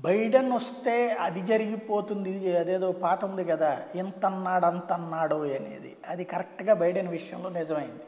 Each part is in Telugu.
బైడెన్ వస్తే అది జరిగిపోతుంది ఇది అదేదో పాట ఉంది కదా ఇంతన్నాడు అంతన్నాడు అనేది అది కరెక్ట్గా బైడెన్ విషయంలో నిజమైంది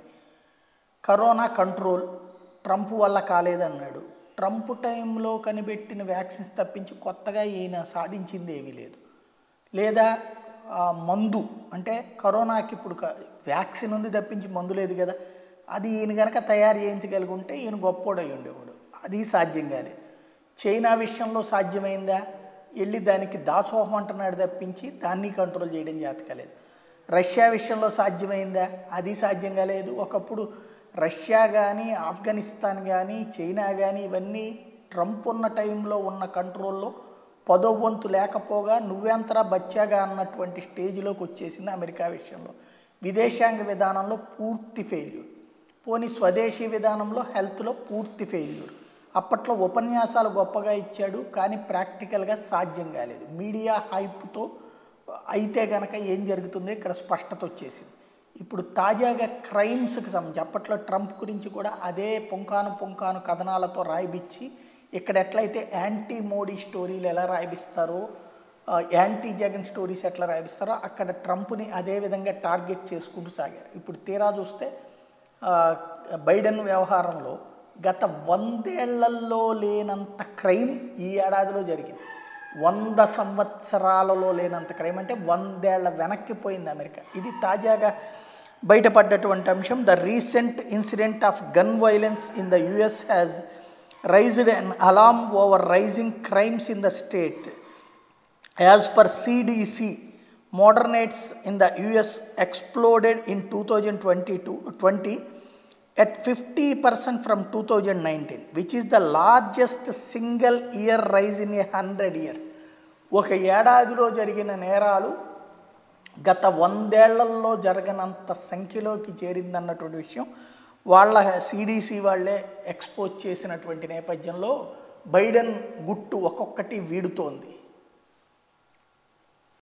కరోనా కంట్రోల్ ట్రంప్ వల్ల కాలేదన్నాడు ట్రంప్ టైంలో కనిపెట్టిన వ్యాక్సిన్స్ తప్పించి కొత్తగా ఈయన సాధించింది ఏమీ లేదు లేదా ఆ, మందు అంటే కరోనాకి ఇప్పుడు క- వ్యాక్సిన్ ఉంది తప్పించి మందు లేదు కదా అది ఈయన కనుక తయారు చేయించగలిగి ఉంటే ఈయన గొప్పోడై ఉండేవాడు అది సాధ్యం కాలేదు చైనా విషయంలో సాధ్యమైందా వెళ్ళి దానికి దాసోహం అంటున్నాడు తప్పించి దాన్ని కంట్రోల్ చేయడం చేత కాలేదు రష్యా విషయంలో సాధ్యమైందా అది సాధ్యం కాలేదు ఒకప్పుడు రష్యా కానీ ఆఫ్ఘనిస్తాన్ కానీ చైనా కానీ ఇవన్నీ ట్రంప్ ఉన్న టైంలో ఉన్న కంట్రోల్లో పదో వంతు లేకపోగా నువ్వెంతరా బచ్చాగా అన్నటువంటి స్టేజ్లోకి వచ్చేసింది అమెరికా విషయంలో విదేశాంగ విధానంలో పూర్తి ఫెయిల్యూర్ పోనీ స్వదేశీ విధానంలో హెల్త్లో పూర్తి ఫెయిల్యూర్ అప్పట్లో ఉపన్యాసాలు గొప్పగా ఇచ్చాడు కానీ ప్రాక్టికల్గా సాధ్యం కాలేదు మీడియా హైప్తో అయితే గనక ఏం జరుగుతుందో ఇక్కడ స్పష్టత వచ్చేసింది ఇప్పుడు తాజాగా క్రైమ్స్కి సంబంధించి అప్పట్లో ట్రంప్ గురించి కూడా అదే పొంకాను పొంకాను కథనాలతో రాయిబిచ్చి ఇక్కడ ఎట్లయితే యాంటీ మోడీ స్టోరీలు ఎలా రాయిపిస్తారో ఆ, యాంటీ జగన్ స్టోరీస్ ఎట్లా రాయిస్తారో అక్కడ ట్రంప్ని అదే విధంగా టార్గెట్ చేసుకుంటూ సాగారు ఇప్పుడు తీరా చూస్తే ఆ, బైడెన్ వ్యవహారంలో గత వందేళ్లలో లేనంత క్రైమ్ ఈ ఏడాదిలో జరిగింది వంద సంవత్సరాలలో లేనంత క్రైమ్ అంటే వందేళ్ల వెనక్కి పోయింది అమెరికా ఇది తాజాగా బయటపడ్డటువంటి అంశం the recent incident of gun violence in the US has raised an alarm over rising crimes in the state As per CDC, modern rates in the US exploded in 2022 20 at 50% from 2019, which is the largest single year rise in a hundred years. ఒక ఏడాదిలో జరిగిన నేరాలు గత వందేళ్లలో జరగనంత సంఖ్యలోకి చేరిందన్నటువంటి విషయం వాళ్ళ సిడిసి వాళ్ళే ఎక్స్పోజ్ చేసినటువంటి నేపథ్యంలో బైడెన్ గుట్టు ఒక్కొక్కటి వీడుతోంది